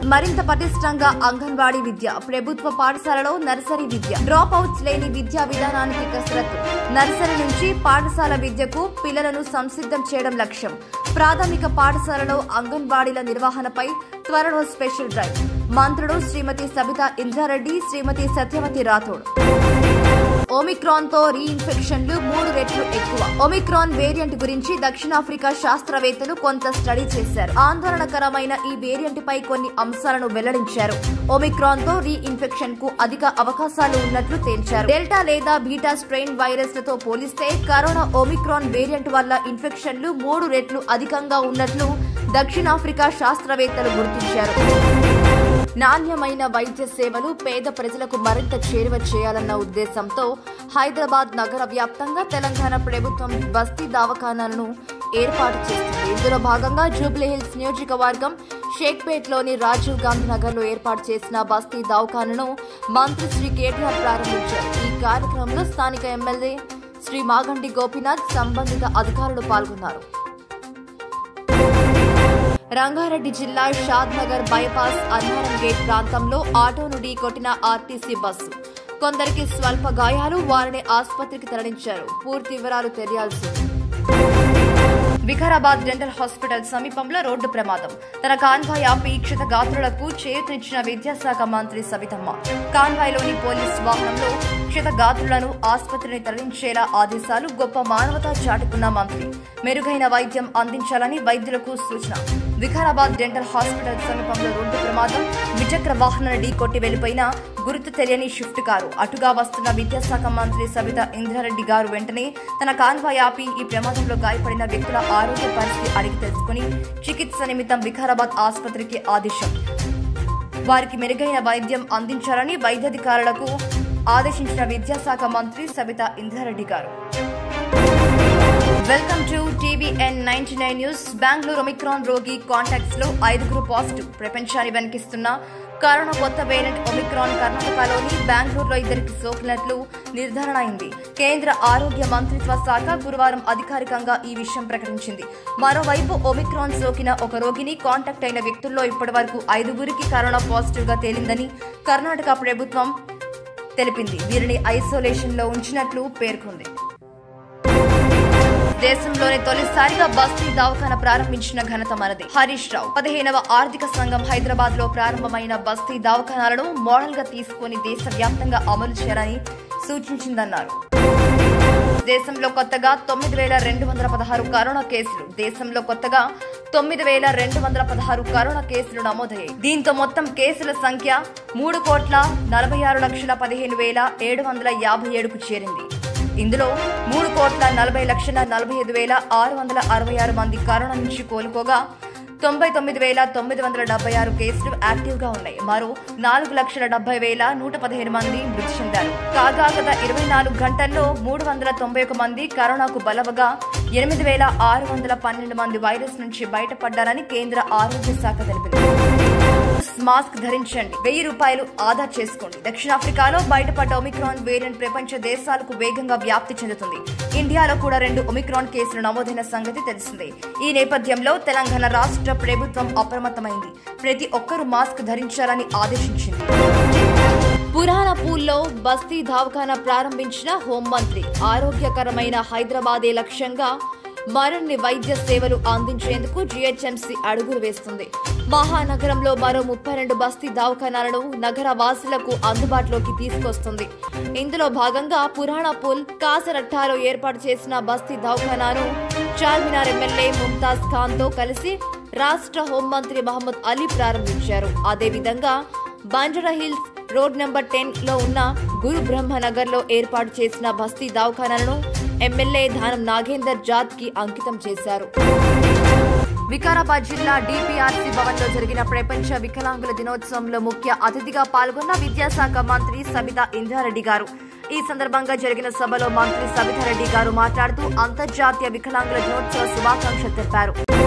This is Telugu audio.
మరింత పటిష్టంగా అంగన్వాడీ విద్య ప్రభుత్వ పాఠశాలలో నర్సరీ విద్య డ్రాప్ అవుట్స్ లేని విద్యా విధానానికి కసరత్తు నర్సరీ నుంచి పాఠశాల విద్యకు పిల్లలను సంసిద్ధం చేయడం లక్ష్యం ప్రాథమిక పాఠశాలలో అంగన్వాడీల నిర్వహణపై త్వరలో స్పెషల్ డ్రైవ్ మంత్రులు శ్రీమతి సబితా ఇంద్రారెడ్డి శ్రీమతి సత్యవతి రాథోడ్ ఒమిక్రాన్ తో రీఇన్ఫెక్షన్లు మూడు రెట్లు ఎక్కువ ఒమిక్రాన్ వేరియంట్ గురించి దక్షిణాఫ్రికా శాస్త్రవేత్తలు కొంత స్టడీ చేశారు ఆందోళనకరమైన ఈ వేరియంట్ పై కొన్ని అంశాలను వెల్లడించారు ఒమిక్రాన్ తో రీఇన్ఫెక్షన్ కు అధిక అవకాశాలు ఉన్నట్లు తేల్చారు డెల్టా లేదా బీటా స్ట్రెయిన్ వైరస్లతో పోలిస్తే కరోనా ఒమిక్రాన్ వేరియంట్ వల్ల ఇన్ఫెక్షన్లు మూడు రెట్లు అధికంగా ఉన్నట్లు దక్షిణాఫ్రికా శాస్త్రవేత్తలు గుర్తించారు నాణ్యమైన వైద్య సేవలు పేద ప్రజలకు మరింత చేరువ చేయాలన్న ఉద్దేశంతో హైదరాబాద్ నగర వ్యాప్తంగా తెలంగాణ ప్రభుత్వం బస్తీ దవాఖానాలను ఏర్పాటు చేస్తుంది ఇందులో భాగంగా జూబ్లీహిల్స్ నియోజకవర్గం షేక్పేట్లోని రాజీవ్ గాంధీ నగర్లో ఏర్పాటు చేసిన బస్తీ దవాఖానను మంత్రి శ్రీ కేటీఆర్ ప్రారంభించారు ఈ కార్యక్రమంలో స్థానిక ఎమ్మెల్యే శ్రీ మాగంటి గోపీనాథ్ సంబంధిత అధికారులు పాల్గొన్నారు రంగారెడ్డి జిల్లా Shadnagar bypass Annaram gate ప్రాంతంలో ఆటోను ఢీకొట్టిన ఆర్టీసీ బస్సు కొందరికి స్వల్ప గాయాలు వారిని ఆసుపత్రికి తరలించారు పూర్తి వివరాలు తెలియాల్సి ఉంది. వికారాబాద్ డెంటల్ హాస్పిటల్ సమీపంలో రోడ్డు ప్రమాదం తన కాన్వాయ్ ఆపి క్షతగాత్రులకు చేయూతనిచ్చిన విద్యాశాఖ మంత్రి సవితమ్మ కాన్వాయ్లోని పోలీస్ వాహనంలో క్షతగాత్రులను ఆసుపత్రిని తరలించేలా ఆదేశాలు గొప్ప మానవతా చాటుకున్న మంత్రి మెరుగైన వైద్యం అందించాలని వైద్యులకు సూచన వికారాబాద్ డెంటల్ హాస్పిటల్ సమీపంలో రోడ్డు ప్రమాదం ద్విచక్ర వాహనాన్ని ఢీకొట్టి వెళ్లిపోయిన గుర్తు తెలియని షిఫ్ట్ కారు అటుగా వస్తున్న విద్యాశాఖ మంత్రి సబితా ఇంద్రారెడ్డి గారు వెంటనే తన కాన్వాయ్ ఆపి ఈ ప్రమాదంలో గాయపడిన వ్యక్తుల ఆరోగ్య పరిస్థితి అడిగి తెలుసుకుని చికిత్స నిమిత్తం వికారాబాద్ ఆసుపత్రికి ఆదేశం వారికి మెరుగైన వైద్యం అందించాలని వైద్యాధికారులకు ఆదేశించిన విద్యాశాఖ మంత్రి Sabitha Indra Reddy garu welcome to TVN ninety nine news Bengaluru Omicron రోగి కాంటాక్ట్స్ లో ఐదుగురు పాజిటివ్ ప్రపంచాన్ని వెనకిస్తున్న కరోనా కొత్త వేరియంట్ ఒమిక్రాన్ కర్ణాటకలోని బెంగళూరులో ఇద్దరికి సోకినట్లు నిర్ధారణ అయింది కేంద్ర ఆరోగ్య మంత్రిత్వ శాఖ గురువారం అధికారికంగా ఈ విషయం ప్రకటించింది మరోవైపు ఒమిక్రాన్ సోకిన ఒక రోగిని కాంటాక్ట్ అయిన వ్యక్తుల్లో ఇప్పటివరకు ఐదుగురికి కరోనా పాజిటివ్ గా తేలిందని కర్ణాటక ప్రభుత్వం తెలిపింది వీరిని ఐసోలేషన్ లో ఉంచినట్లు పేర్కొంది దేశంలోనే తొలిసారిగా బస్తీ దవాఖాన ప్రారంభించిన ఘనత మనది హరీష్ రావు పదిహేనవ ఆర్థిక సంఘం హైదరాబాద్ లో ప్రారంభమైన బస్తీ దవాఖానాలను మోడల్ గా తీసుకుని దేశవ్యాప్తంగా అమలు చేయాలని సూచించిందన్నారు దేశంలో కొత్తగా తొమ్మిది వేల రెండు వందల పదహారు కరోనా కేసులు దేశంలో కొత్తగా తొమ్మిది వేల రెండు వందల పదహారు కరోనా కేసులు నమోదయ్యాయి దీంతో మొత్తం కేసుల సంఖ్య మూడు కోట్ల నలభై ఆరు లక్షల పదిహేను వేల ఏడు వందల యాభై ఏడుకు చేరింది ఇందులో మూడు కోట్ల నలభై లక్షల నలభై ఐదు వేల ఆరు వందల అరవై ఆరు మంది కరోనా నుంచి కోలుకోగా తొంభై తొమ్మిది వేల తొమ్మిది వందల డెబ్బై ఆరు కేసులు యాక్టివ్ గా ఉన్నాయి మరో నాలుగు లక్షల డెబ్బై వేల నూట పదిహేను మంది మృతి చెందారు కాగా గత ఇరవై నాలుగు గంటల్లో మూడు వందల తొంభై ఒక మంది కరోనాకు బలవగా ఎనిమిది వేల ఆరు వందల పన్నెండు మంది వైరస్ నుంచి బయటపడ్డారని కేంద్ర ఆరోగ్య శాఖ తెలిపింది మాస్క్ ధరించండి వెయ్యి రూపాయలు ఆదా చేసుకోండి దక్షిణాఫ్రికాలో బయటపడ్డ ఒమిక్రాన్ వేరియంట్ ప్రపంచ దేశాలకు వేగంగా వ్యాప్తి చెందుతుంది ఇండియాలో కూడా రెండు ఒమిక్రాన్ కేసులు నమోదైన సంగతి తెలిసిందే ఈ నేపథ్యంలో తెలంగాణ రాష్ట్ర ప్రభుత్వం అప్రమత్తమైంది ప్రతి ఒక్కరూ మాస్క్ ధరించాలని ఆదేశించింది పురాణపూల్లో బస్తీ దవాఖానా ప్రారంభించిన హోంమంత్రి ఆరోగ్యకరమైన హైదరాబాదే లక్ష్యంగా మరిన్ని వైద్య సేవలు అందించేందుకు జీహెచ్ఎంసీ అడుగులు వేస్తుంది మహానగరంలో మరో ముప్పై రెండు బస్తీ దవాఖానాలను నగర వాసులకు అందుబాటులోకి తీసుకొస్తుంది ఇందులో భాగంగా పురాణపూల్ కాసరట్టాలో ఏర్పాటు చేసిన బస్తీ దవాఖానాను చార్మినార్ ఎమ్మెల్యే ముంతాజ్ ఖాన్ తో కలిసి రాష్ట్ర హోంమంత్రి మహమ్మద్ అలీ ప్రారంభించారు అదేవిధంగా Banjara Hills road number ten లో ఉన్న గురు బ్రహ్మ నగర్ లో ఏర్పాటు చేసిన బస్తీ దవాఖానాలను ఎమ్మెల్యే ధానం నాగేందర్ జాద్ కి అంకితం చేశారు వికారాబాద్ జిల్లా డిపిఆర్సీ భవన్ లో జరిగిన ప్రపంచ వికలాంగుల దినోత్సవంలో ముఖ్య అతిథిగా పాల్గొన్న విద్యాశాఖ మంత్రి సబితా ఇంద్రారెడ్డి గారు ఈ సందర్భంగా జరిగిన సభలో మంత్రి సబితారెడ్డి గారు మాట్లాడుతూ అంతర్జాతీయ వికలాంగుల దినోత్సవ శుభాకాంక్షలు తెలిపారు